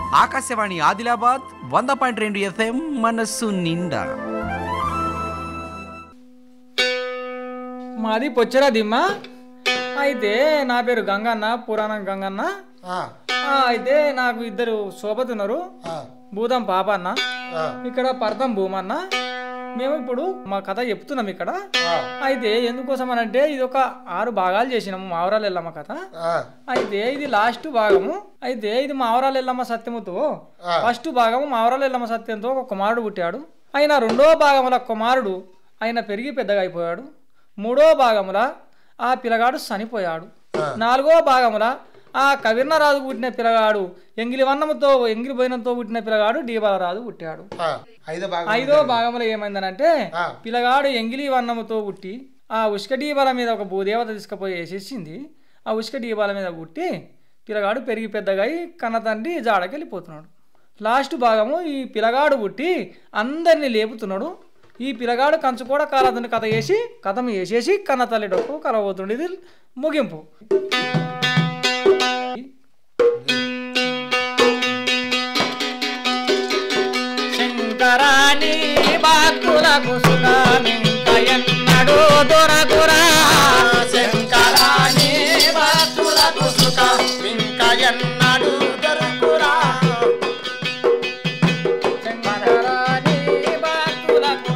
ఆకాశవాణి ఆదిలాబాద్ వంద పాయింట్ రెండు ఎఫ్ఎం మనస్సు నిండా మాది పొచ్చరా దిమ్మ అయితే నా పేరు గంగన్న పురాణం గంగన్న ఆ, ఆ, అయితే నాకు ఇద్దరు శోభతున్నారు ఆ, భూతం పాప అన్న ఆ, ఇక్కడ పర్తం భూమన్న మేము ఇప్పుడు మా కథ చెప్తున్నాం ఇక్కడ ఆ, అయితే ఎందుకోసం అని అంటే ఇది ఒక ఆరు భాగాలు చేసినాము మావరాలు ఎల్లమ్మ కథ ఆ, అయితే ఇది లాస్ట్ భాగము అయితే ఇది మావరాలు ఎల్లమ్మ సత్యముతో ఆ. ఫస్ట్ భాగము మావరాలు ఎల్లమ్మ సత్యంతో ఒక కుమారుడు పుట్టాడు ఆయన రెండో భాగముల కుమారుడు ఆయన పెరిగి పెద్దగా అయిపోయాడు మూడో భాగముల ఆ పిల్లగాడు చనిపోయాడు నాలుగో భాగముల ఆ కవిర్ణరాజు పుట్టిన పిల్లగాడు ఎంగిలి వన్నముతో ఎంగిలి బోయినంతో పుట్టిన పిల్లగాడు డీబాలరాజు పుట్టాడు ఆ, ఐదో భాగం ఐదో భాగంలో ఏమైందనంటే ఆ. పిల్లగాడు ఎంగిలి వన్నముతో పుట్టి ఆ ఉష్క డీబాల మీద ఒక భూదేవత తీసుకుపోయి వేసేసింది ఆ ఉష్క డీబాల మీద పుట్టి పిల్లగాడు పెరిగి పెద్దగా అయి కన్న తండ్రి జాడకి వెళ్ళిపోతున్నాడు లాస్ట్ భాగము ఈ పిల్లగాడు పుట్టి అందరినీ లేపుతున్నాడు ఈ పిల్లగాడు కంచు కూడా కాలదని కథ వేసి కథం వేసేసి కన్న తల్లి డొక్కు కలవబోతుండే ఇది ముగింపు శంకరాని బాకులకు సుఖమింకయన్నడు దొరకురా శంకరాని భక్తులకు సుఖం ఇంకా ఎన్నడూ దొరకురా. శంకరాని బాకులకు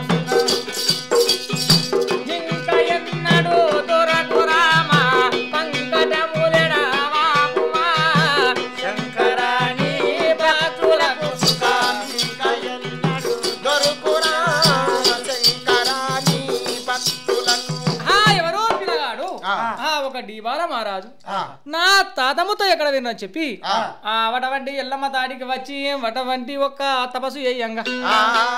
సుఖమింకయన్నడు దొరకురామా పంకజములెడవాముమా శంకరాని బాకులకు సుఖం ఇంకా ఎన్నడూ దొరకురా. శంకరాని భక్తులకు ఆ ఎవరో పిల్లగాడు ఆ. ఆ ఒక డీబాల మహారాజు ఆ, నా తాతమ్మతో ఎక్కడ విన్నా చెప్పి ఆ. ఆ వటవంటి ఎల్లమ్మ తాడికి వచ్చి వటవంటి ఒక్క తపస్సు చేయంగా ఆ,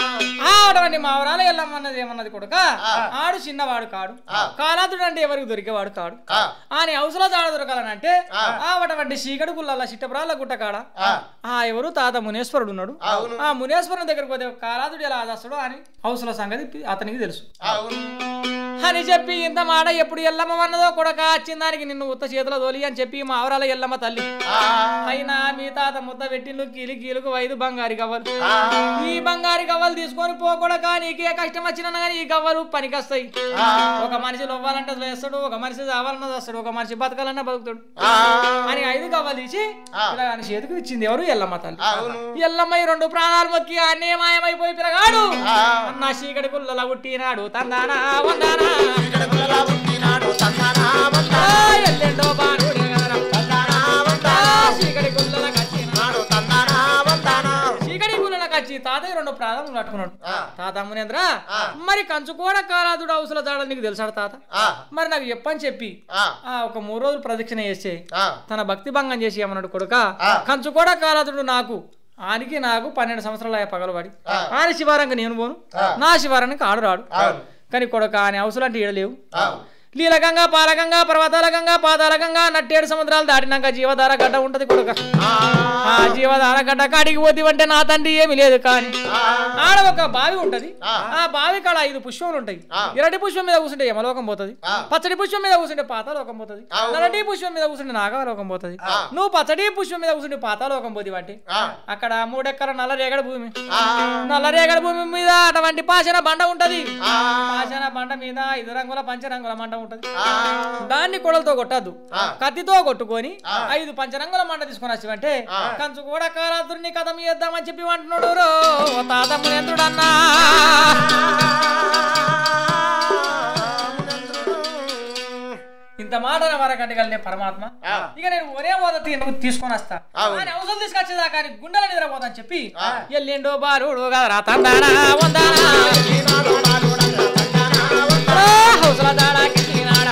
ఆ వటవంటి మావరాల ఎల్లమ్మ అన్నది ఏమన్నది కొడుక ఆడు చిన్నవాడు కాడు కాలాతుడు అంటే ఎవరికి దొరికేవాడు కాడు ఆ, అని అవసరం తాడ దొరకాలనంటే ఆ వటవంటి చీకటి గుళ్ళ చిట్టపురాల గుట్ట కాడ ఆ, ఆ ఎవరు తాత మునేశ్వరుడు ఉన్నాడు అవును. ఆ మునేశ్వరుని దగ్గరికి పోతే కాలాతుడు ఎలా ఆదాస్తాడో అని అవసర సంగతి అతనికి తెలుసు అవును అని చెప్పి ఇంత మాట ఎప్పుడు ఎల్లమ్మ అన్నదో కొడక వచ్చిన దానికి నిన్ను ఉత్త చేతిలో తోలి అని చెప్పి మా ఆవరాల ఎల్లమ్మ తల్లి ఆ, అయినా మీ తాత ముద్ద పెట్టిండు కీలి కీలుకు ఐదు బంగారు గవ్వలు ఆ, ఈ బంగారు గవ్వలు తీసుకొని పోకూడక నీకే కష్టం వచ్చినా కానీ ఈ గవ్వలు పనికొస్తాయి ఆ, ఒక మనిషి లొవ్వాలంటే వేస్తాడు ఒక మనిషి చావాలన్నా చేస్తాడు ఒక మనిషి బతకాలన్నా బతుకుతాడు ఆ, అని ఐదు గవ్వలు తీసి ఇలా ఆయన చేతికి ఇచ్చింది ఎవరు ఎల్లమ్మ తల్లి అవును ఎల్లమ్మ ఈ రెండు ప్రాణాలు మొక్కి అన్నే మాయమైపోయి పిలగాడు ఆ, అన్న చీకటి గుల్లల పుట్టినాడు తందానా వందానా ఇక్కడ పిల్లలా పుట్టినాడు తందనా వందనా, ఆ ఎల్లెండో బాణుడే గదరా. తందనా ఆ వందనా, చీకటి గుల్లల కచ్చినాడు నాడు తందనా వందనా. చీకటి గుల్లల కచ్చి తాతయ్య రెండు ప్రాణములు కట్టుకున్నాడు ఆ, తాత మునేంద్ర ఆ. మరి కంచుకోడ కారాదుడు అవసర దాడ నీకు తెలుసాడు తాత ఆ, మరి నాకు చెప్పని చెప్పి ఆ, ఆ ఒక మూడు రోజులు ప్రదక్షిణ చేసే ఆ, తన భక్తి భంగం చేసి ఏమన్నాడు కొడుక ఆ. కంచుకోడ కారాదుడు నాకు ఆనికి నాకు పన్నెండు సంవత్సరాలు అయ్యా పగలబడి ఆ. ఆని శివారానికి నేను పోను ఆ. నా శివారానికి ఆడు రాడు అవును. కానీ కొడుక అని అవసరం అంటే ఈడలేవు ఆ, లీలగంగా పాలగంగా పర్వతాల గంగా పాతాల గంగా నట్టేడు సముద్రాలు దాటినాక జీవధార గడ్డ ఉంటది కొడుక ఆ, ఆ జీవధార గడ్డ కాడికి పోతివంటే నా తండ్రి ఏమి లేదు కానీ ఆ, ఆడ ఒక బావి ఉంటది ఆ. ఆ బావి కాడ ఐదు పుష్పములు ఉంటాయి ఆ. ఎరటి పుష్పం మీద కూర్చుంటే యమలోకం పోతది ఆ. పచ్చడి పుష్పం మీద కూర్చుంటే పాతాలోకం పోతది అవును. నల్లటి పుష్పం మీద కూర్చుంటే నాగలోకం పోతది ఆ. నువ్వు పచ్చడి పుష్పం మీద కూర్చుంటే పాతాలోకం పోతి అంటే ఆ, అక్కడ మూడెక్కర నల్ల రేగడి భూమి ఆ, నల్ల రేగడి భూమి మీద అటువంటి పాషణ బండ ఉంటది ఆ, పాషణ బండ మీద ఐదు రంగుల పంచరంగుల మంట ఉంటది ఆ, దాన్ని కొడలతో కొట్టద్దు ఆ. కత్తితో కొట్టుకొని ఐదు పంచరంగుల మంట తీసుకొని వచ్చి కంచు కూడా కారాతుర్ని కథం చేద్దామని చెప్పి అంటున్నాడు రో ఓ తాత మునేంద్రుడన్నా ఇంత మాట వరకంటే కలిగే పరమాత్మ ఆ. ఇక నేను ఒరే పోదతి నువ్వు తీసుకొని వస్తా అవును. ఆయన అవసరం తీసుకొచ్చేదాకా కానీ గుండెల నిద్రపోదని చెప్పి ఎల్లిండో బారుడు కదరా తందానా వందానా హౌసల దాడాకి తీనాడా.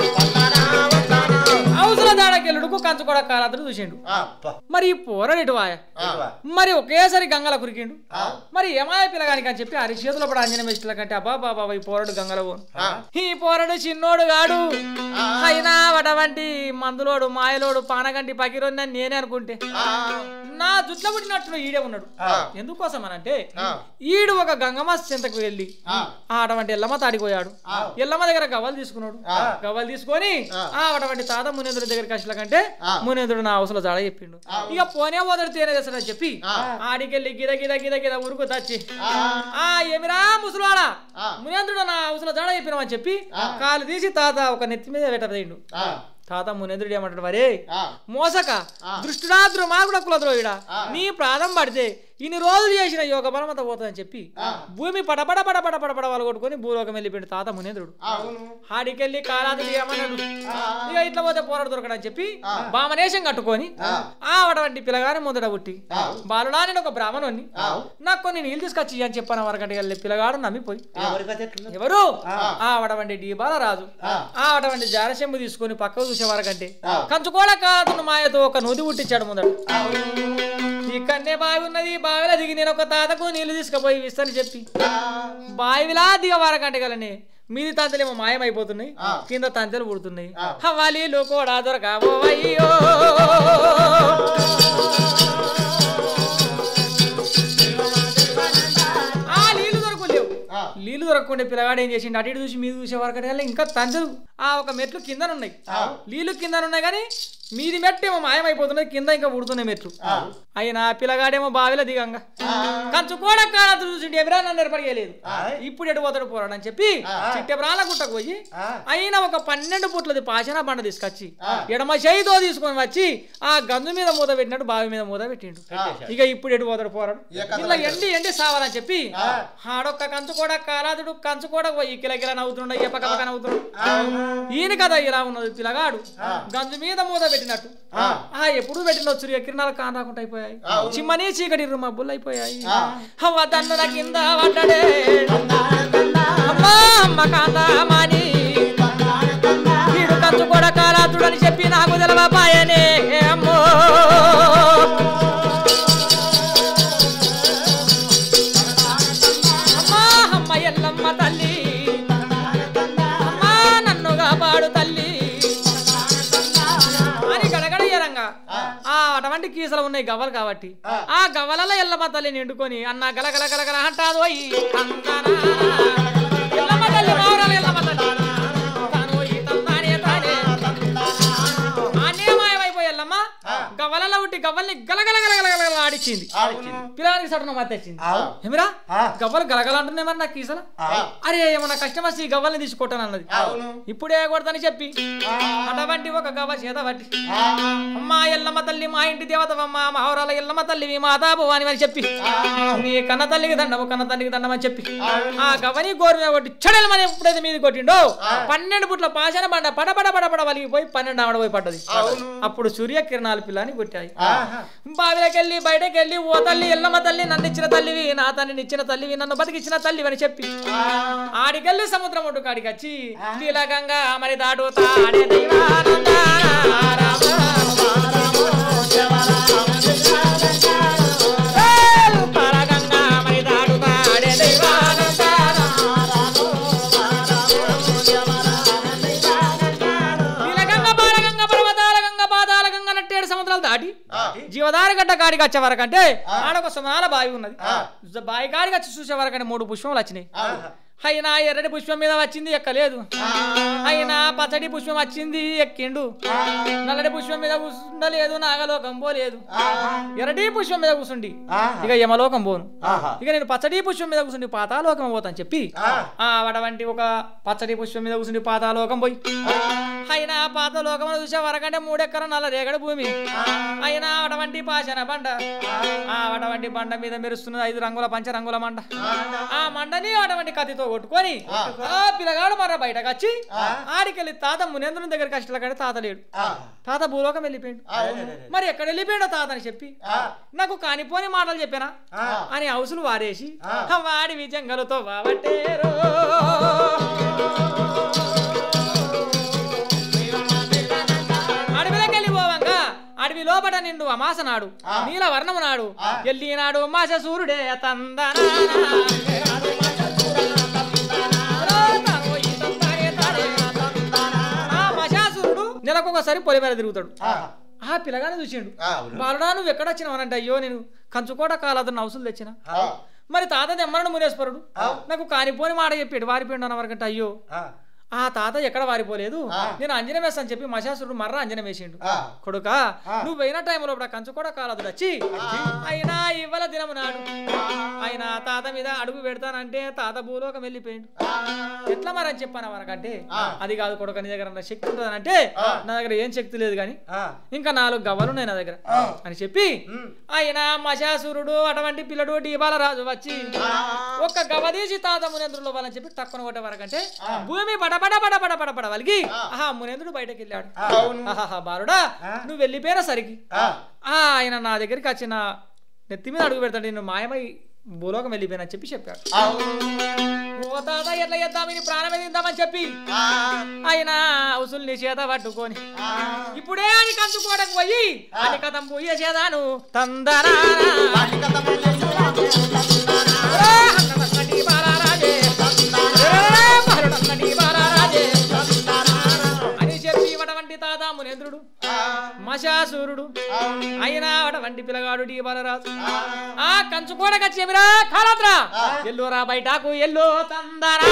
హౌసల దాడాకి ఎల్లుడుకు కంచు కూడా కారాతుడు చూసిండు మరి ఈ పోరడు ఇటు వాయ మరి ఒకేసారి గంగల కురికిండు మరి ఏమాయ పిల్లగానికి అని చెప్పి అరి చేతుల పడి అంజన మెస్టుల కంటే అబ్బా బాబా ఈ పోరడు గంగల పోను ఈ పోరడు చిన్నోడు గాడు అయినా వటవంటి మందులోడు మాయలోడు పానగంటి పకిరొందని నేనే అనుకుంటే నా జుట్ల పుట్టినట్టు ఈడే ఉన్నాడు ఎందుకోసం అనంటే ఈడు ఒక గంగమ్మ చింతకు వెళ్ళి ఆ అటువంటి ఎల్లమ్మ తాడిపోయాడు ఎల్లమ్మ దగ్గర గవ్వలు తీసుకున్నాడు గవ్వలు తీసుకొని ఆ అటువంటి తాత మునేంద్రుడి దగ్గరికి వచ్చిన కంటే మునేంద్రుడు నా అవసరం జాడ చెప్పిండు ఇక పోనే పోతాడు తేనే చేస్తాడని చెప్పి ఆడికెళ్ళి గిద గిద గిద గిద ఉరుకు తచ్చి ఆ ఏమిరా ముసలివాడా మునేంద్రుడు నా అవసరం జాడ చెప్పినామని చెప్పి కాలు తీసి తాత ఒక నెత్తి మీద పెట్టబోయిండు తాత మునేంద్రుడు ఏమంటాడు వరే మోసక దృష్టిడా ద్రుమాకుడ కులద్రోహిడా నీ ప్రాణం పడితే ఇన్ని రోజులు చేసిన యోగ బలం అంతా పోతుందని చెప్పి భూమి పడపడ పడపడ పడపడ వాళ్ళు కొట్టుకొని భూలోకం వెళ్ళిపోయిండు తాత మునేంద్రుడు ఆడికెళ్ళి కాలాదులు ఏమన్నాడు ఇక ఇట్లా పోతే పోరాడు దొరకడని చెప్పి బామనేశం కట్టుకొని ఆ అటువంటి పిల్లగాని ముందట పుట్టి బాలుడా నేను ఒక బ్రాహ్మణుని నాకు కొన్ని నీళ్ళు తీసుకొచ్చి అని చెప్పాను వరకంటే వెళ్ళి పిల్లగాడు నమ్మిపోయి ఎవరు ఆ అటువంటి డీబాల రాజు ఆ అటువంటి జారశెంబు తీసుకొని పక్కకు చూసే వరకంటే కంచుకోడ కాదు మాయతో ఒక నూతి పుట్టించాడు ముందట ఇక్కడనే బావి ఉన్నది బావిలో దిగి నేను ఒక తాతకు నీళ్లు తీసుకుపోయి ఇస్తాను చెప్పి బావిలా దిగ వరకంటే గలని మీది తంతలేమో మాయమైపోతున్నాయి కింద తంతెలు పుడుతున్నాయి హవాలీలు కూడా దొరకవో అయ్యో ఆ నీళ్లు దొరకలేవు నీళ్లు దొరకకుండా పిల్లగాడు ఏం చేసిండు అటు ఇటు చూసి మీద చూసే వరకు ఇంకా తంజలు ఆ ఒక మెట్లు కింద ఉన్నాయి నీళ్లు కింద ఉన్నాయి కానీ మీది మెట్టు ఏమో మాయమైపోతున్నాయి కింద ఇంకా ఉడుతున్నాయి మెట్లు అయినా పిల్లగాడేమో బావిలో దిగంగా కంచు కూడా కాదు చూసిండు ఎవరా నన్ను ఏర్పడలేదు ఇప్పుడు ఎటు పోతాడు పోరాడు అని చెప్పి చిట్టెబ్రాల గుట్టకు పోయి అయినా ఒక పన్నెండు పుట్లది పాషణ బండ తీసుకొచ్చి ఎడమ చేయితో తీసుకొని వచ్చి ఆ గంజు మీద మూత పెట్టినట్టు బావి మీద మూత పెట్టిండు ఇక ఇప్పుడు ఎటు పోతాడు పోరాడు ఇలా ఎండి ఎండి సావాలని చెప్పి ఆడొక్క కంచు కూడా కాలాదుడు కంచు కూడా పోయి కిల కిల నవ్వుతుండ ఏ పక్క పక్క నవ్వుతుండు ఈయన కదా ఇలా ఉన్నది పిల్లగాడు గంజు మీద మూత పెట్టినట్టు ఆ ఎప్పుడు పెట్టినొచ్చు కిరణాలు కాన్ రాకుండా అయిపోయాయి చిమ్మని చీకటి మబ్బులు అయిపోయాయి అవ్వ తన్నుల కింద పడ్డడే అమ్మా అమ్మ కాందామాని వీడు కంచు కూడా కాలాతుడు అని చెప్పి నాకు తెలవపాయనే అమ్మో అమ్మా అమ్మ ఎల్లమ్మ తల్లి అమ్మా నన్ను కాపాడు తల్లి అని గడగడయ్యారంగా ఆ అటువంటి కీసలు ఉన్నాయి గవ్వలు కాబట్టి ఆ గవ్వలలో ఎల్లమ్మ తల్లి నిండుకొని అన్న గల గల గల గల అంటాదు పోయి ఎల్లమ్మ తల్లి మావరాలు ఎల్లమ్మ తల్లి తాను పోయి తందానే తానే ఆనే మాయమైపోయి ఎల్లమ్మ గవ్వలలో ఉట్టి గవ్వల్ని గలగల గలగల గలగల ఆడిచ్చింది పిల్లగానికి సడన మత వచ్చింది ఏమిరా గవ్వలు గలగల అంటున్నాయి మరి నాకు కీసల అరే ఏమన్నా కష్టం వచ్చి ఈ గవ్వల్ని తీసి కొట్టాను అన్నది ఇప్పుడే కొడతాని చెప్పి అటువంటి ఒక గవ్వ చేత పట్టి అమ్మా ఎల్లమ్మ తల్లి మా ఇంటి దేవతవమ్మ మహోరాల ఎల్లమ్మ తల్లి మాతా భవాని అని చెప్పి నీ కన్న తల్లికి దండము కన్న తల్లికి దండం అని చెప్పి ఆ గవ్వని గోరు మీద కొట్టి చెడలమని ఎప్పుడైతే మీది కొట్టిండో పన్నెండు పుట్ల పాషాణ బండ పడ పడ పడ పడ వలిగిపోయి పన్నెండు ఆవిడ పోయి పడ్డది అప్పుడు సూర్య కిరణాలు పిల్లని కొట్టాయి బావిలోకి వెళ్ళి బయటకు వెళ్ళి ఓ తల్లి ఎల్లమ్మ తల్లి నన్ను ఇచ్చిన తల్లివి నా తల్లిని ఇచ్చిన తల్లివి నన్ను బతికిచ్చిన తల్లివి అని చెప్పి ఆడికెళ్ళి సముద్రం ఒడ్డు కాడికి వచ్చి నీలగంగా మరి దాటుతా ఆడే దైవానంద ఏల్ పరగంగా మరి దాటుతా ఆడే దైవానంద నీలగంగ బాలగంగ పర్వతాల గంగ పాదాల గంగ నట్టేడు సముద్రాలు దాటి జీవధార గడ్డ కాడికి వచ్చే వరకంటే ఆడొక సుమాల బావి ఉన్నది జ- బావి కాడికి వచ్చి చూసే వరకంటే మూడు పుష్పములు వచ్చినాయి అయినా ఎర్రటి పుష్పం మీద వచ్చింది ఎక్కలేదు అయినా పచ్చడి పుష్పం వచ్చింది ఎక్కిండు నల్లటి పుష్పం మీద కూర్చుండలేదు నాగలోకం పోలేదు ఎర్రటి పుష్పం మీద కూర్చుండి ఇక యమలోకం పోను ఇక నేను పచ్చడి పుష్పం మీద కూర్చుండి పాతాలోకం పోతాను చెప్పి ఆ అటువంటి ఒక పచ్చడి పుష్పం మీద కూర్చుండి పాతాలోకం పోయి అయినా పాతాలోకం చూసే వరకంటే మూడెక్కర నల్ల రేగడి భూమి అయినా అటువంటి పాషణ బండ ఆ అటువంటి బండ మీద మెరుస్తున్నది ఐదు రంగుల పంచ రంగుల మండ ఆ మండని అటువంటి కత్తితో కొట్టుకొని ఆ పిల్లగాడు మర బయటకు వచ్చి ఆడికెళ్ళి తాత మునేంద్రుని దగ్గర కష్టాల కంటే తాత లేడు తాత భూలోకం వెళ్ళిపోయాడు మరి ఎక్కడ వెళ్ళిపోయాడో తాత అని చెప్పి నాకు కానిపోని మాటలు చెప్పానా అని హౌసులు వారేసి వాడి విజంగలతో వావట్టేరో అడవిలోకి వెళ్ళి పోవంగా అడవి లోపట నిండు అమాస నాడు నీల వర్ణము నాడు ఎల్లినాడు మాస సూర్యుడే తందనా ఆ మశాసురుడు నెలకొకసారి పొలి మీద తిరుగుతాడు ఆ పిల్లగానే చూసిండు బాలుడా నువ్వు ఎక్కడ వచ్చినావనంటే అయ్యో నేను కంచుకోట కాలదన్న అవసరం తెచ్చిన మరి తాత తెమ్మన్నాడు మునేశ్వరుడు నాకు కానిపోని మాట చెప్పాడు వారిపోయిండు అన్న వరకంటే అయ్యో ఆ తాత ఎక్కడ వారిపోలేదు నేను అంజనం వేస్తా అని చెప్పి మశాసురుడు మర్ర అంజనం వేసిండు కొడుక నువ్వు పోయిన టైంలో ఇప్పుడు కంచు కూడా కాలదు వచ్చి అయినా ఇవ్వల దినము నాడు ఆయన తాత మీద అడుగు పెడతానంటే తాత భూలోకం వెళ్ళిపోయిండు ఎట్లా మరి అని చెప్పాను వరకంటే అది కాదు కొడుక నీ దగ్గర నా శక్తి ఉంటుందంటే నా దగ్గర ఏం శక్తి లేదు కానీ ఇంకా నాలుగు గవ్వలు ఉన్నాయి నా దగ్గర అని చెప్పి ఆయన మశాసురుడు అటువంటి పిల్లడు డీబాల రాజు వచ్చి ఒక్క గవ్వ తీసి తాత మునేంద్రులు వాళ్ళని చెప్పి తక్కువ కొట్టే వరకంటే భూమి బడబడ బడబడ బడబడ వలిగి ఆహా మునేంద్రుడు బయటకు వెళ్ళాడు ఆహాహా బాలుడా నువ్వు వెళ్ళిపోయిన సరికి ఆ, ఆయన నా దగ్గరికి వచ్చిన నెత్తి మీద అడుగు పెడతాడు నేను మాయమై భూలోకం వెళ్ళిపోయినా చెప్పి చెప్పాడు ఓ తాత ఎట్లా చేద్దాం ఇది ప్రాణమే తిందామని చెప్పి ఆయన ఉసుల్ని చేత పట్టుకొని ఇప్పుడే అని కంచుకోవడానికి పోయి అని కథం పోయే చేదాను తందరా అని చెప్పి ఇవ్వటువంటి తాత మునేంద్రుడు మశాసూరుడు అయినా అటువంటి పిల్లగాడు డి బలరాజు ఆ కంచు కూడా కచ్చేమిరా కాలత్రా ఎల్లురా బయటకు ఎల్లు తందరా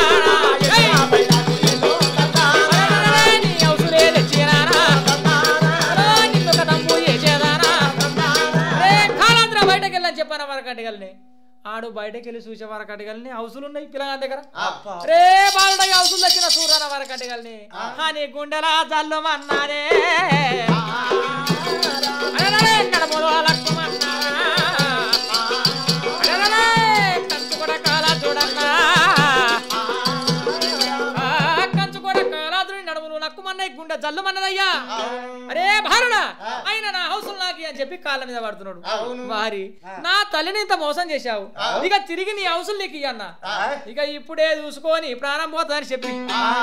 నీ ఔసులే తెచ్చిరానా నిన్ను కదంబు చేసేదానా రే కాలాంధ్ర బయటకు వెళ్ళని చెప్పాను వరకటిగల్ని ఆడు బయటకు వెళ్ళి చూసే వరకటిగల్ని హౌసులు ఉన్నాయి పిల్లగా దగ్గర రే బాలుడ హౌసులు వచ్చిన సూర్యన వరకటిగల్ని అని గుండెలా జల్లు అన్నారే కడపలో లక్కుమన్నారా కంచు కూడా కాలా చూడన్నా ఆ, కంచు కూడా కాలాదుని నడుములు నక్కుమన్నాయి గుండె జల్లుమన్నదయ్యా అరే భారుడా ఆయన నా హౌస్ నాకి అని చెప్పి కాళ్ళ మీద పడుతున్నాడు వారి నా తల్లిని ఇంత మోసం చేశావు ఇక తిరిగి నీ హౌస్ నీకు ఇయ్యన్న ఇక ఇప్పుడే చూసుకొని ప్రాణం పోతుందని చెప్పి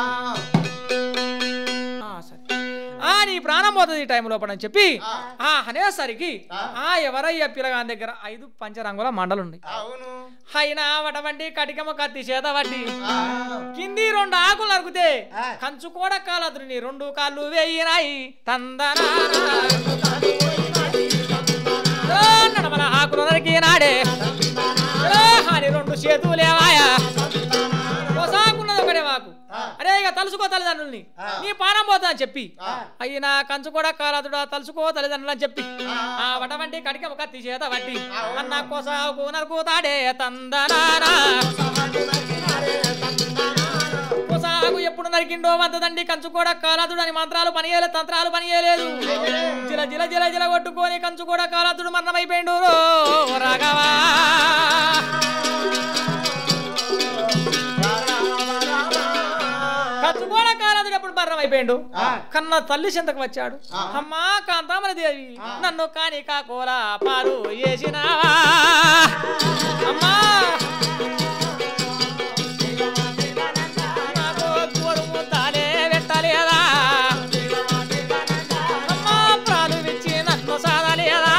ఆ, సరే ఆ నీ ప్రాణం పోతుంది ఈ టైం లోపల అని చెప్పి ఆ అనేసరికి ఆ ఎవరయ్య పిల్లగాని దగ్గర ఐదు పంచరంగుల మండలు ఉన్నాయి అవును అయినా వటవంటి కటికమ కత్తి చేత వట్టి కింది రెండు ఆకులు నరుకుతే కంచు కూడా కాలదుని రెండు కాళ్ళు వేయినాయి తందనా నడమల ఆకులు నరికినాడే ఏ హాని రెండు చేతులేవాయా కొసాకున్నది ఒకటే వాకు అరే ఇక తలుసుకో తల్లిదండ్రుల్ని నీ పానం పోతా అని చెప్పి అయినా కంచు కూడా కాలదుడా తలుసుకో తల్లిదండ్రులు అని చెప్పి ఆ వటవంటి కటికమ కత్తి చేత వట్టి అన్న కొసాకు నరుకుతాడే తందనానా కొసాకు ఎప్పుడు నరికిండో వంతదండి కంచు కూడా కాలదుడు అని మంత్రాలు పనిచేయలేదు తంత్రాలు పనిచేయలేదు జిల జిల జిల జిల కొట్టుకొని కంచు కూడా కాలదుడు మరణమైపోయిండు రో రాఘవా కంచు కూడా కాలదుడు ఎప్పుడు మరణమైపోయిండు కన్న తల్లి చింతకు వచ్చాడు అమ్మా కాంతామని దేవి నన్ను కాని కాకోల పాలు వేసినావా అమ్మా నాకు గోరు ముద్దాలే పెట్టలేదా అమ్మా ప్రాణు విచ్చి నన్ను సాధలేదా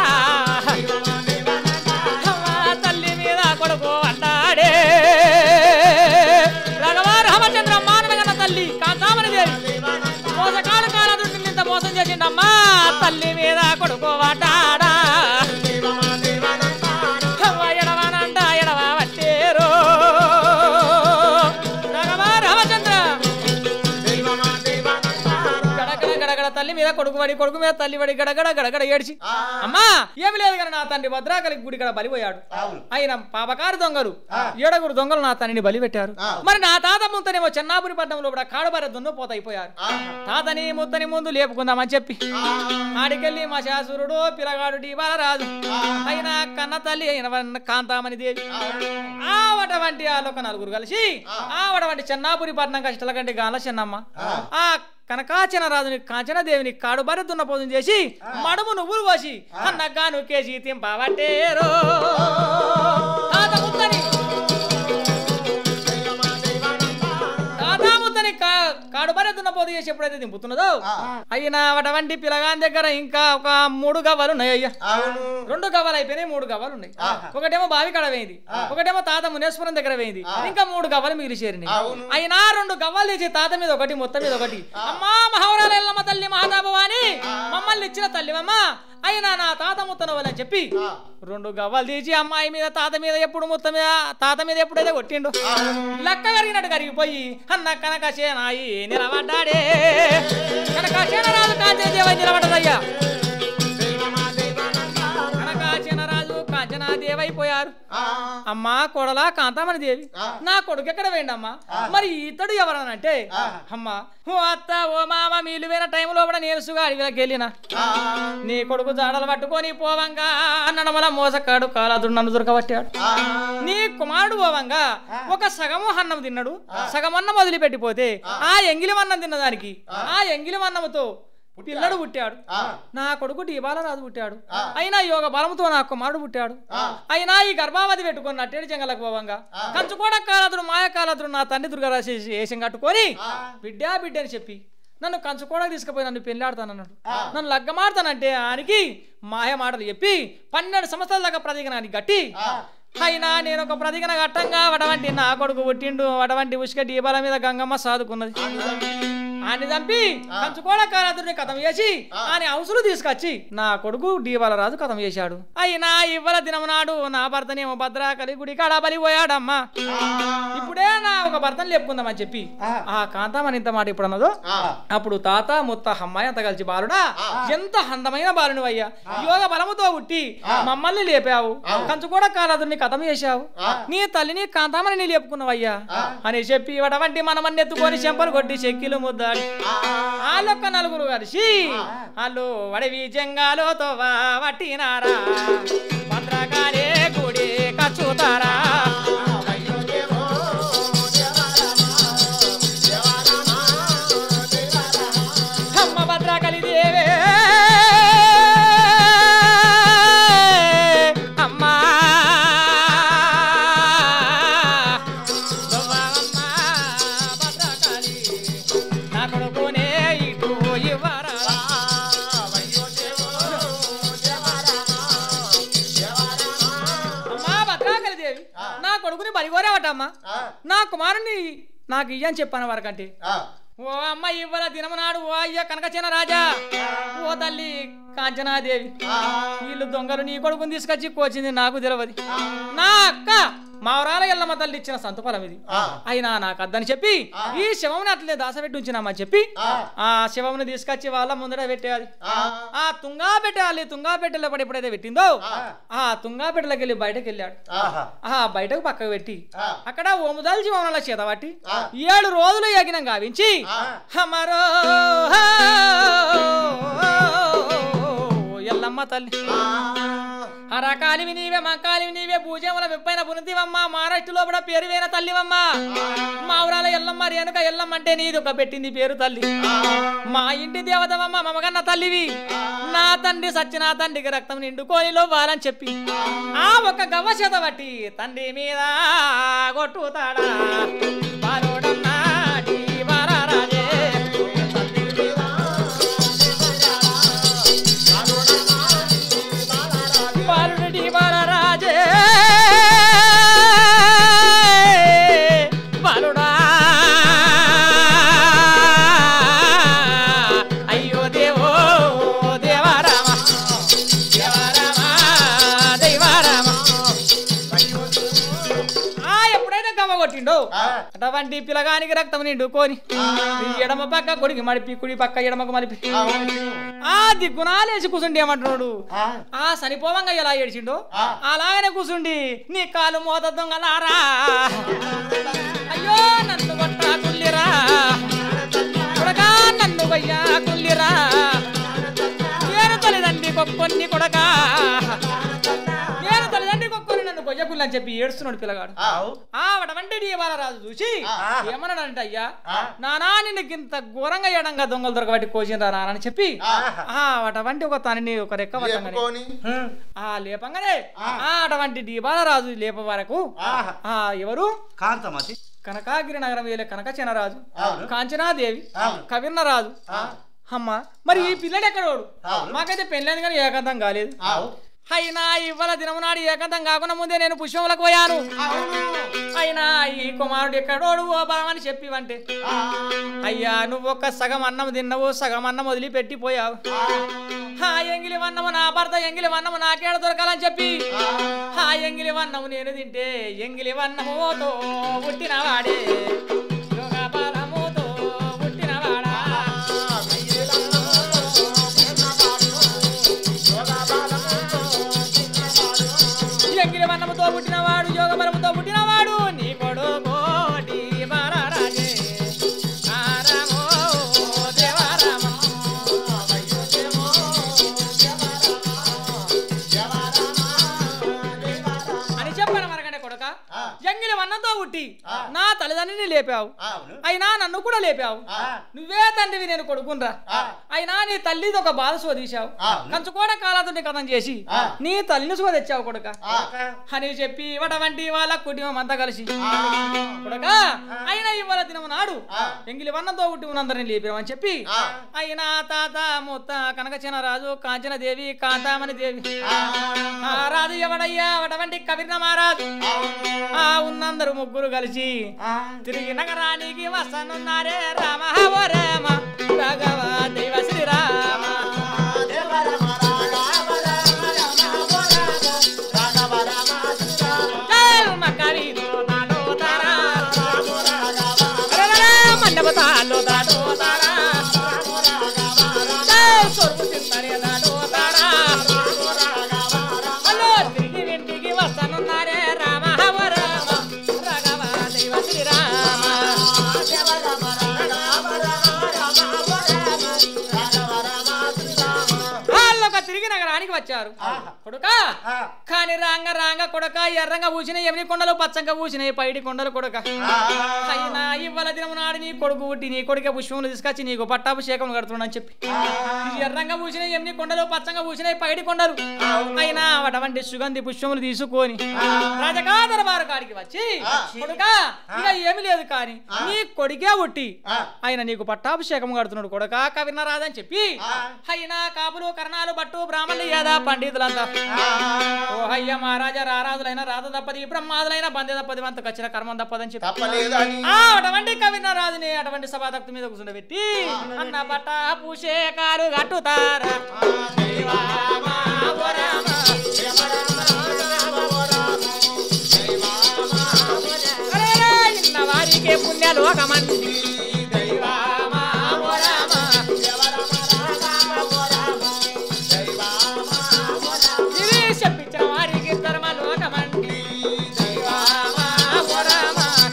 అమ్మా తల్లి మీద కొడుకు అన్నాడే రఘవ రామచంద్ర మానవగన్న తల్లి కాంతామని దేవి మోసకాడు కాలదుండి ఇంత మోసం చేసిండమ్మా తల్లి మీద కొడుకు వాటాడా అవ్వ ఎడవనంట ఎడవ వట్టేరు రఘవ రామచంద్ర గడగడ గడగడ తల్లి మీద కొడుకు పడి కొడుకు మీద తల్లి పడి గడగడ గడగడ ఏడ్చి అమ్మా ఏమి లేదు కానీ నా తండ్రి భద్రాకలి గుడి కడ బలిపోయాడు ఆయన పాపకారు దొంగలు ఏడుగురు దొంగలు నా తండ్రిని బలి పెట్టారు మరి నా తాత ముత్తనేమో చెన్నాపురి పట్టణంలో కూడా కాడుబార దున్నపోత అయిపోయారు తాతని ముత్తని ముందు లేపుకుందామని చెప్పి ఆడికెళ్ళి మా శాసురుడు పిల్లగాడు డీబాల రాజు అయిన కన్న తల్లి అయిన కాంతామణి దేవి ఆవటువంటి వాళ్ళొక నలుగురు కలిసి ఆవటువంటి చెన్నాపురి పట్నం కష్టాల కంటే గాల చెన్నమ్మ ఆ కనకాచన రాజుని కాంచన దేవిని కాడుబారి దున్నపోతం చేసి మడుము నువ్వులు పోసి అన్నగాను కేసి తింపవట్టేరో తాత ముత్తని తాత ముత్తని కా- కాడుబారి దున్న దున్నపోతు చేసి ఎప్పుడైతే దింపుతున్నదో అయినా అటువంటి పిల్లగాని దగ్గర ఇంకా ఒక మూడు గవ్వలు ఉన్నాయి అయ్యా అవును రెండు గవ్వలు అయిపోయినాయి మూడు గవ్వలు ఉన్నాయి ఒకటేమో బావి కడ వేయింది ఒకటేమో తాత మునేశ్వరం దగ్గర వేయింది ఇంకా మూడు గవ్వలు మిగిలి చేరినాయి అవును. అయినా రెండు గవ్వలు తెచ్చి తాత మీద ఒకటి మొత్తం మీద ఒకటి అమ్మా మహవరాలు ఎల్లమ్మ తల్లి మహాతాపవాని మమ్మల్ని ఇచ్చిన తల్లివమ్మ అయినా నా తాత ముత్తనవలని చెప్పి రెండు గవ్వలు తీసి అమ్మాయి మీద తాత మీద ఎప్పుడు మొత్తం మీద తాత మీద ఎప్పుడైతే కొట్టిండు లక్క కరిగినట్టు కరిగిపోయి అన్న కనక సేనాయి నిలబడ్డాడే కనక సేనరాజు కాంచన దేవ నిలబడ్డదయ్యా కనకాచనరాజు కాంచనాదేవి అయిపోయారు అమ్మా కొడలా కాంతామణి దేవి నా కొడుకు ఎక్కడ వేయండమ్మా మరి ఇతడు ఎవరనంటే అమ్మా ఓ అత్త ఓ మామ మీలువైన టైంలో కూడా నేను సుగా అడవిలోకి వెళ్ళిన నీ కొడుకు జాడలు పట్టుకొని పోవంగా నడమల మోసకాడు కాలాదుడు నన్ను దొరకబట్టాడు నీ కుమారుడు పోవంగా ఒక సగము అన్నం తిన్నాడు సగమన్నం వదిలిపెట్టిపోతే ఆ ఎంగిలి అన్నం తిన్నదానికి ఆ ఎంగిలి అన్నముతో పిల్లడు పుట్టాడు నా కొడుకు డీబాల రాజు పుట్టాడు అయినా యోగ బలంతో నా కుమారుడు పుట్టాడు అయినా ఈ గర్భావతి పెట్టుకొని నట్టేడు జంగలకు పోవంగా కంచుకోడ కాలదుడు మాయ కాలదుడు నా తండ్రి దుర్గారాశి వేషం కట్టుకొని బిడ్డా బిడ్డ అని చెప్పి నన్ను కంచుకోడ తీసుకుపోయి నన్ను పెళ్ళాడతానన్నాడు నన్ను లగ్గమాడతానంటే ఆయనకి మాయ మాటలు చెప్పి పన్నెండు సంవత్సరాల దాకా ప్రతిగనానికి గట్టి అయినా నేను ఒక ప్రతిగన గట్టంగా వడవంటి నా కొడుకు పుట్టిండు వడవంటి ఉసుక డీబాల మీద గంగమ్మ సాదుకున్నది ఆయన చంపి కంచుకోడ కాలాదుడిని కథం చేసి ఆయన అవసరం తీసుకొచ్చి నా కొడుకు డీబాల రాజు కథం చేశాడు అయినా ఇవ్వల దినం నాడు నా భర్తనేమో భద్రాకలి గుడి కాడ బలిపోయాడమ్మా ఇప్పుడే నా ఒక భర్తను లేపుకుందామని చెప్పి ఆ కాంతామని ఇంత మాట ఇప్పుడు అన్నదో అప్పుడు తాత ముత్త అమ్మాయి అంత కలిసి బాలుడా ఎంత అందమైన బాలుని అయ్యా యోగ బలముతో ఉట్టి మమ్మల్ని లేపావు కంచుకోడ కాలాదుని కథం చేశావు నీ తల్లిని కాంతామని నీ లేపుకున్నావయ్యా అని చెప్పి వడవంటి మనమన్ని ఎత్తుకొని చెంపలు కొట్టి చెక్కిలు ముద్దాడి వాళ్ళొక్క నలుగురు కలిసి వాళ్ళు వడివి జంగాలోతో వట్టినారా భద్రకాలే గుడి కచ్చుతారా అమ్మ భద్రకాళి దేవే అమ్మా అమ్మా భద్రకాళి నా కొడుకునే ఇటు ఇవ్వరా అమ్మా భద్రాకలి దేవి నా కొడుకుని బలిగోరేవటమ్మా నా కుమారుని నాకు ఇయ్యని చెప్పాను వారికంటే ఓ అమ్మ ఇవ్వల దినము నాడు ఓ అయ్య కనకచన రాజా ఓ తల్లి కాంచనాదేవి వీళ్ళు దొంగలు నీ కొడుకుని తీసుకొచ్చి కోచింది నాకు తెలియదు నా అక్క మావరాల ఎల్లమ్మ తల్లి ఇచ్చిన సంతఫలం ఇది అయినా నాకు అద్దని చెప్పి ఈ శవముని అట్లే దాసపెట్టి ఉంచినామని చెప్పి ఆ శవముని తీసుకొచ్చి వాళ్ళ ముందర పెట్టేయాలి ఆ తుంగా పెట్టాలి తుంగా పెట్టెలో పడి ఎప్పుడైతే పెట్టిందో ఆ తుంగా పెట్టెలోకి వెళ్ళి బయటకు వెళ్ళాడు ఆ బయటకు పక్కకు పెట్టి అక్కడ ఓముదాలు జీవనంలో చేత పట్టి ఏడు రోజులు యజ్ఞం గావించి మరో ఎల్లమ్మ తల్లి అరకాలివి నీవే మకాలివి నీవే భూజముల విప్పైన పునితివమ్మ మహారాష్ట్రలో కూడా పేరు వేన తల్లివమ్మ మా ఊరాల ఎల్లమ్మ రేణుక ఎల్లమ్మ అంటే నీది ఒక పెట్టింది పేరు తల్లి మా ఇంటి దేవతవమ్మ మమగన్న తల్లివి నా తండ్రి సచ్చిన తండ్రికి రక్తం నిండుకొని లోవాలని చెప్పి ఆ ఒక గవ్వ చేత బట్టి తండ్రి మీద కొట్టుతాడా బాలోడమ్మా నీ బాలరాజే. బాలుడి బాలరాజే బాలుడా అయ్యో దేవో దేవారామ దేవారామ దైవారామ ఆ ఎప్పుడైనా గవ్వ కొట్టిండో అటువంటి పిల్లగానికి రక్తం నిండుకొని ఈ ఎడమ పక్క కొడికి మడిపి కుడి పక్క ఎడమకు మలిపి ఆ దిక్కునాలేసి కూర్చుండి ఏమంటున్నాడు ఆ చనిపోవంగా ఎలా ఏడిచిండో అలాగనే కూర్చుండి నీ కాలు మోత దొంగలారా అయ్యో నన్ను కొట్ట కుల్లిరా కొడకా నన్ను వయ్యా కుల్లిరా నేను తల్లిదండ్రి కొక్కొని కొడకా నేను తల్లిదండ్రి కొక్కొని నన్ను కొయ్యకుల్ని అని చెప్పి ఏడుస్తున్నాడు పిల్లగాడు ఆ వడవంటి రాజు చూసి ఏమన్నాడంటే అయ్యా నానా నిన్ను ఇంత ఘోరంగా ఏడంగా దొంగలు దొరకబట్టి కోసిండ్రా నాన్న అని చెప్పి ఆ అటువంటి ఒక తనని ఒక రెక్క పట్టంగానే లేపుకొని ఆ లేపంగానే ఆ అటువంటి డీబాల రాజు లేప వరకు ఆ ఎవరు కాంతమతి కనకాగిరి నగరం వేలే కనక చినరాజు అవును. కాంచనాదేవి అవును. కవిర్ణరాజు అమ్మ మరి ఈ పిల్లడు ఎక్కడోడు అవును. మాకైతే పెళ్ళైంది కానీ ఏకాంతం కాలేదు ఆవు అయినా ఇవాళ దినము నాడు ఏకాంతం కాకుండా ముందే నేను పుష్పములకు పోయాను అయినా ఈ కుమారుడు ఎక్కడోడు ఓ బామని చెప్పివంటే అయ్యా నువ్వు ఒక్క సగం అన్నం తిన్నావు సగం అన్నం వదిలిపెట్టిపోయావు ఆ ఎంగిలి వన్నము నా భర్త ఎంగిలి వన్నము నాకేడ దొరకాలని చెప్పి ఆ ఎంగిలి వన్నము నేను తింటే ఎంగిలి వన్నముతో పుట్టినవాడే యోగ బలముతో పుట్టినవాడా ఎంగిలి వన్నముతో పుట్టినవాడు యోగ బలముతో పుట్టినవాడు నీ కొడుకోటి బాలరాజే ఆరమో దేవరామో అని చెప్పాను మరకంటే కొడక ఆ. ఎంగిలి వన్నంతో పుట్టి ఆ. నా తల్లిదండ్రిని లేపావు అవును అయినా నన్ను కూడా లేపావు ఆ. నువ్వే తండ్రివి నేను కొడుకునరా ఆ. అయినా నీ తల్లిది ఒక బాధ శోధించావు ఆ. కంచుకోడ కాలాదుని కథం చేసి ఆ. నీ తల్లిని శోధ తెచ్చావు కొడుక ఆ. అని చెప్పి ఇవ్వటవంటి వాళ్ళ కుటుంబం అంతా కలిసి ఆ. కొడక అయినా ఇవాళ దినము నాడు ఆ. ఎంగిలి వన్నంతో పుట్టి ఉన్నందరిని లేపామని చెప్పి ఆ. అయినా తాత ముత్త కనకచిన రాజు కాంచన దేవి కాంతామణి దేవి ఆ రాజు ఎవడయ్యా అటువంటి కవిర్ణ మహారాజు ఆ ఉన్నందరూ ముగ్గురు కలిసి తిరిగి నగరానికి వస్తానున్నారే రామ ఓ రామ భగవ దైవ శ్రీరామ జల్మ కవిలో దాటోతారా. అరెరెరె మండపతాల్లో దాటోతారా. జల్ సొరుగు తింటారే దాటోతారా. హలో తిరిగి ఇంటికి వస్తానున్నారే రామ ఓ రామ భగవ దైవ శ్రీరామ వాళ్ళొక తిరిగి నగరానికి వచ్చారు కొడుక కాని రాంగ రాంగ కొడక ఎర్రంగా పూసిన ఎమిని కొండలు పచ్చంగా పూసినాయి పైడి కొండలు కొడక అయినా ఇవ్వల దినము నాడు నీ కొడుకు పుట్టి నీ కొడుకే పుష్పములు తీసుకొచ్చి నీకు పట్టాభిషేకం కడుతున్నాను చెప్పి ఈ ఎర్రంగా పూసిన ఎమిని కొండలు పచ్చంగా పూసినాయి పైడి కొండలు అయినా అటువంటి సుగంధి పుష్పములు తీసుకొని రాజకా దర్బారు కాడికి వచ్చి కొడుక ఇక ఏమి లేదు కాని నీ కొడుకే పుట్టి ఆయన నీకు పట్టాభిషేకం కడుతున్నాడు కొడక కవిన రాదని చెప్పి అయినా కాపులు కర్ణాలు బట్టు బ్రాహ్మణులు ఏదా పండితులంతా ఓ అయ్య మహారాజా రారాజులైన రాధ తప్పది బ్రహ్మాదులైన బంధి తప్పది వంత కచ్చిన కర్మం తప్పదని చెప్పి తప్పలేదని ఆ అటువంటి కవిన రాజుని అటువంటి సభాదక్తి మీద కూర్చుండబెట్టి అన్న పట్ట పూషేకాలు కట్టుతారా దైవామా ఓ రామ. అరెరే, ఇన్న వారికే పుణ్యలోకమంది దైవామా ఓ రామ. ఇది చెప్పించిన వారికి ధర్మలోకమండి దైవామా ఓ రామ.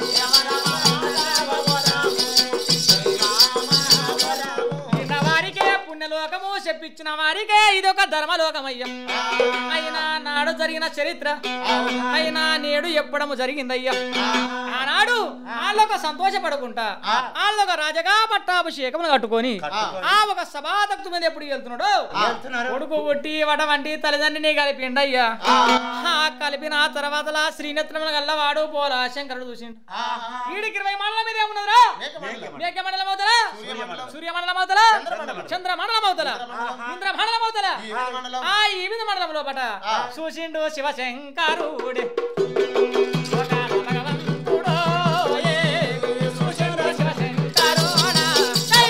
ఇన్న వారికే పుణ్యలోకము చెప్పించిన వారికే ఇదొక ధర్మలోకమయ్యా అయినా నాడు జరిగిన చరిత్ర అయినా నేడు ఎప్పడము జరిగిందయ్యా ఆనాడు వాళ్ళొక సంతోషపడుకుంటా వాళ్ళొక రాజగా పట్టాభిషేకమును కట్టుకొని ఆ ఒక సభాదక్తు మీద ఎప్పుడు వెళ్తున్నాడు వెళ్తున్నారు. కొడుకు కొట్టి వడవంటి తల్లిదండ్రిని కలిపిండయ్యా ఆ కలిపిన తర్వాత శ్రీనేత్రముల గల్లవాడు పోలా శంకరుడు చూసిండు వీడికి ఇరవై మండలం మీద ఏమున్నదిరా మేఘ మండలం అవుతలా సూర్య మండలం అవుతలా చంద్ర మండలం అవుతలా ఇంద్ర మండలం అవుతలా ఆ ఈ విధ మండలం లోపట చూసిండు శివశంకరుడే ఒక భగవంతుడో, ఏ, చూసిండు శివశంకరుడా. ఏయ్!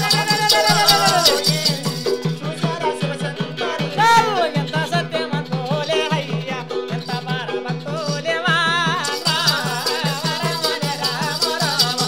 చాలు, ఎంత సత్యవంతులే అయ్యా, ఎంత పరభక్తులే వా, వా, వరమణ రామ రామ.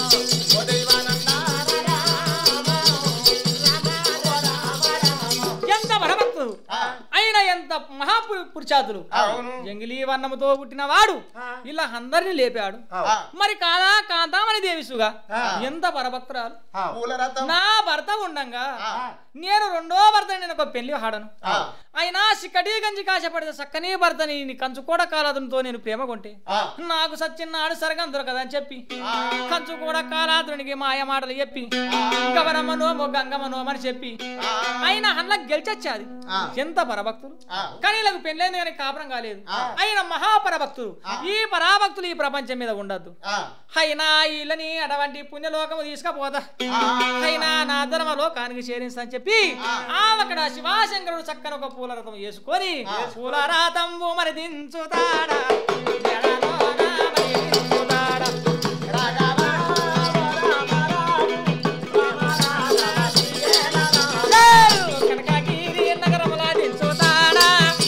ఎంత పరభక్తులు ఆయన ఎంత మహాపురుషాతులు అవును. జంగిలీ వర్ణముతో పుట్టిన వాడు ఇలా అందరిని లేపాడు మరి కాదా కాంతామని దేవిసుగా ఎంత పరభక్తురాలు పూల రథం నా భర్త ఉండంగా నేను రెండో భర్త నేను ఒక పెళ్లి హాడను ఆ. అయినా సిక్కటి గంజి కాశపడితే చక్కని భర్తని నీ కంచు కూడా కాలాదునితో నేను ప్రేమ కొంటే ఆ. నాకు సచ్చిన్నాడు సరగం దొరకదని చెప్పి కంచు కూడా కాలాదునికి మాయ మాటలు చెప్పి గవరమ్మనోమో గంగమ్మనోమని చెప్పి అయినా అన్న గెలిచొచ్చాది ఆ. ఎంత పరభక్తులు ఆ. కానీ ఇలా పెళ్ళైంది కానీ కానీ కాపురం కాలేదు ఆయన మహాపరభక్తులు ఈ పరాభక్తులు ఈ ప్రపంచం మీద ఉండద్దు అయినా వీళ్ళని అటువంటి పుణ్యలోకము తీసుకపోతా అయినా నా ధర్మ లోకానికి చేరించని చెప్పి ఆ అక్కడ శివాశంకరుడు చక్కని ఒక పూల రథం వేసుకొని పూల రథంబు మరి దించుతాడా ఎడలోన మరి దించుతాడా. కనకగిరి నగరముల దించుతాడా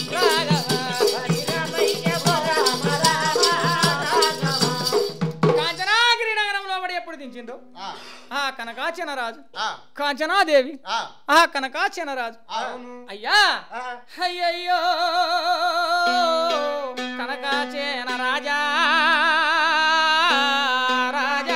కాంచనాగిరి నగరంలో పడి ఎప్పుడు దించిండ్రు ఆ కనకాచన రాజు కాంచనాదేవి ఆ కనకాచన రాజు అయ్యా అయ్యయ్యో కనకాచేన రాజా రాజా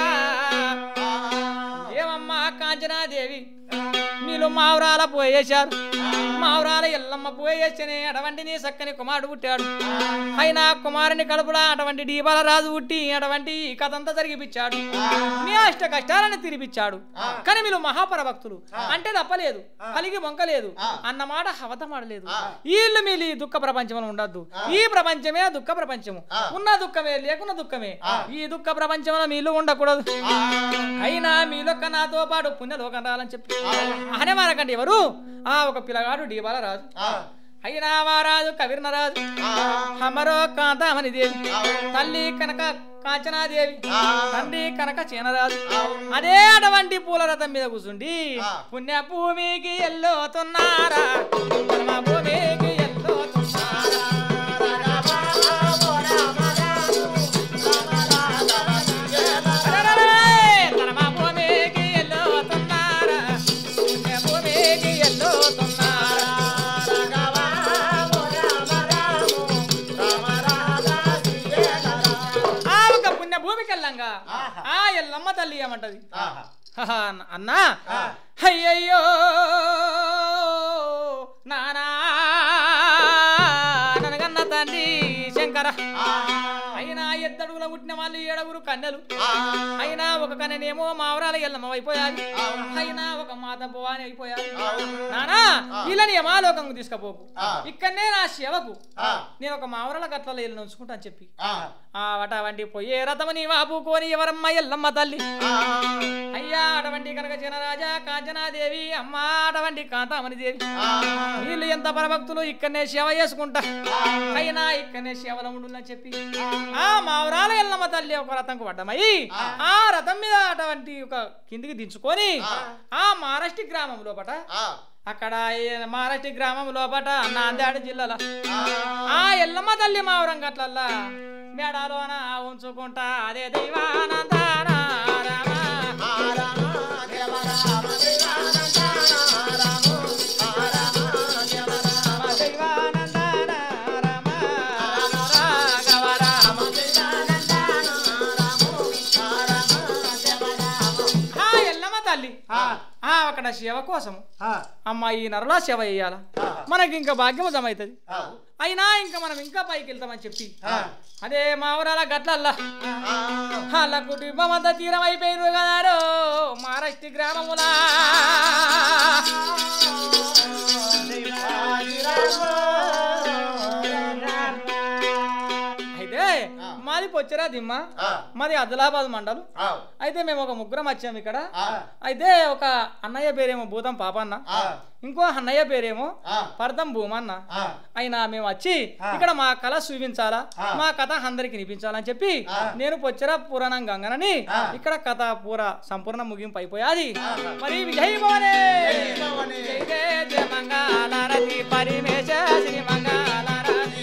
ఏమమ్మా కాంచనాదేవి మీరు మావురాల పోయేశారు మావురాల ఎల్లమ్మ పోయేసనే అటువంటి నీ సక్కని కుమారుడు పుట్టాడు అయినా కుమారుని కడుపులా అటువంటి డీబాల రాజు పుట్టి అటువంటి ఈ కథంతా జరిగిపించాడు మీ అష్ట కష్టాలను తిరిపించాడు కానీ మీరు మహాపరభక్తులు అంటే తప్పలేదు కలిగి మొంకలేదు అన్నమాట హవతమాడలేదు వీళ్ళు మీరు ఈ దుఃఖ ప్రపంచంలో ఉండద్దు ఈ ప్రపంచమే దుఃఖ ప్రపంచము ఉన్న దుఃఖమే లేకున్న దుఃఖమే ఈ దుఃఖ ప్రపంచంలో మీరు ఉండకూడదు అయినా మీలొక్క నాతో పాటు పుణ్యలోకం రాలని చెప్పి అనే మారకండి ఎవరు ఆ ఒక పిల్లగాడు డీబాల రాజు అయినా వారాజు కవిర్న రాజు హమరో కాంతామణి దేవి తల్లి కనక కాంచనాదేవి తండ్రి కనక చేనరాజు అదే అటువంటి పూల రథం మీద కూర్చుండి పుణ్య భూమికి ఎల్లోతున్నారా ధర్మ భూమికి ఎల్లోతున్నారా ధర్మ భూమికి ఎల్లోతున్నారా పుణ్య భూమికి ఎల్లోతున్నారా ఆ ఒక పుణ్య భూమికి వెళ్ళంగా ఆ ఎల్లమ్మ తల్లి ఏమంటది హహ, అన్నా అయ్యయ్యో నానా ననగన్న తండ్రి శంకర అయినా ఎద్దడుగుల పుట్టిన వాళ్ళు ఏడుగురు కన్నెలు అయినా ఒక కన్నెనేమో మావరాల ఎల్లమ్మ అయిపోయాది అయినా ఒక మాత భవాని అయిపోయాది నానా వీళ్ళని యమాలోకంకు తీసుకపోకు ఇక్కడనే నా శివకు నేను ఒక మావరాల గట్లలో వెళ్ళి ఉంచుకుంటా అని చెప్పి ఆ అటువంటి పొయ్యే రథమని వాపుకొని ఎవరమ్మ ఎల్లమ్మ తల్లి అయ్యా అటువంటి కనక జనరాజా కాంచనాదేవి అమ్మ అటువంటి కాంతామణి దేవి వీళ్ళు ఎంత పరభక్తులు ఇక్కడనే సేవ చేసుకుంటా అయినా ఇక్కడనే సేవలు ఉండునని చెప్పి ఆ మావరాల ఎల్లమ్మ తల్లి ఒక రథంకు పడ్డమై ఆ రథం మీద అటువంటి ఒక కిందికి దించుకొని ఆ మహారాష్ట్ర గ్రామం లోపట అక్కడ ఈ మహారాష్ట్ర గ్రామం లోపట నాందేడు జిల్లాలో ఆ ఎల్లమ్మ తల్లి మావరం గట్లల్లా మేడాలోన ఉంచుకుంటా అదే దైవానందాన రామ దైవానందాన రామ రాఘవ రామ ఆ ఎల్లమ్మ తల్లి ఆ అక్కడ సేవ కోసము అమ్మ ఈ నరలా సేవ చేయాల మనకి ఇంకా భాగ్యం జమైతుంది అయినా ఇంకా మనం ఇంకా పైకి వెళ్తామని చెప్పి అదే మావరాల గట్లల్లా వాళ్ళ కుటుంబం అంతా తీరం అయిపోయినారు కదారో మహారాష్ట్ర గ్రామములా అయితే మాది పొచ్చరా దిమ్మ మాది ఆదిలాబాద్ మండలం అయితే మేము ఒక ముగ్గురం వచ్చాము ఇక్కడ అయితే ఒక అన్నయ్య పేరేమో భూతం పాపన్న ఇంకో అన్నయ్య పేరేమో పర్దం భూమన్న అయినా మేము వచ్చి ఇక్కడ మా కళ చూపించాలా మా కథ అందరికి వినిపించాలని చెప్పి నేను పొచ్చర పురాణం గంగనని ఇక్కడ కథ పూర సంపూర్ణ ముగింపు అయిపోయాది మరి విజయ్ భవనే జై జయ జయ మంగళారతి పరిమేశ శ్రీ మంగళారతి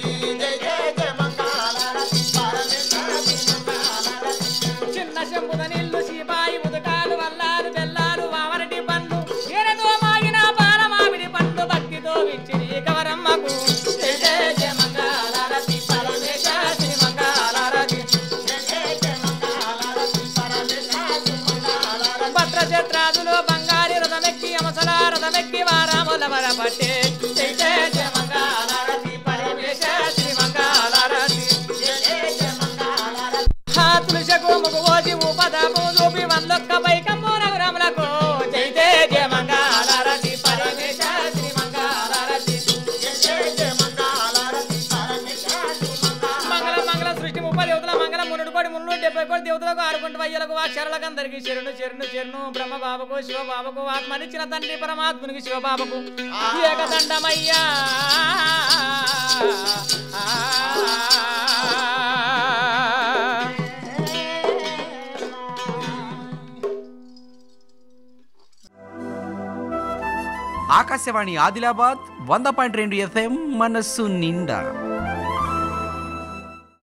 చిన్న చెంపుద నీళ్లు సీపాయి ఉదకాలు వల్లాలు బెల్లాలు వావరటి పండ్లు ఏరతో మాగిన పాల మామిడి పండు భక్తితో విచ్చిరి కవరమ్మకు జయ జయ జయ మంగళారతి పరమేశ శ్రీ మంగళారతి భద్రచత్రాదులు బంగారి రథమెక్కి అమసల రథమెక్కి వారాముల వర పట్టే జయ జయ జయ మంగళారతి పరమేశ శ్రీ మంగళారతి తులసకు ముగు ఓసి ఉపదము చూపి వందొక్క పైకమ్ము రఘురాములకు జై జయ జయ మంగళారతి పరమేశ శ్రీ మంగళారతి ముప్పై కోటి దేవతలకు ఆరుకుంటు వయ్యలకు వాక్షరాలకు అందరికి శరణు శరణు శరణు బ్రహ్మ బాబకు శివ బాబకు ఆత్మనిచ్చిన తండ్రి పరమాత్మునికి శివ బాబకు ఏకదండమయ్యా ఆకాశవాణి ఆదిలాబాద్ వంద పాయింట్ రెండు ఎఫ్ఎం మనస్సు నిండా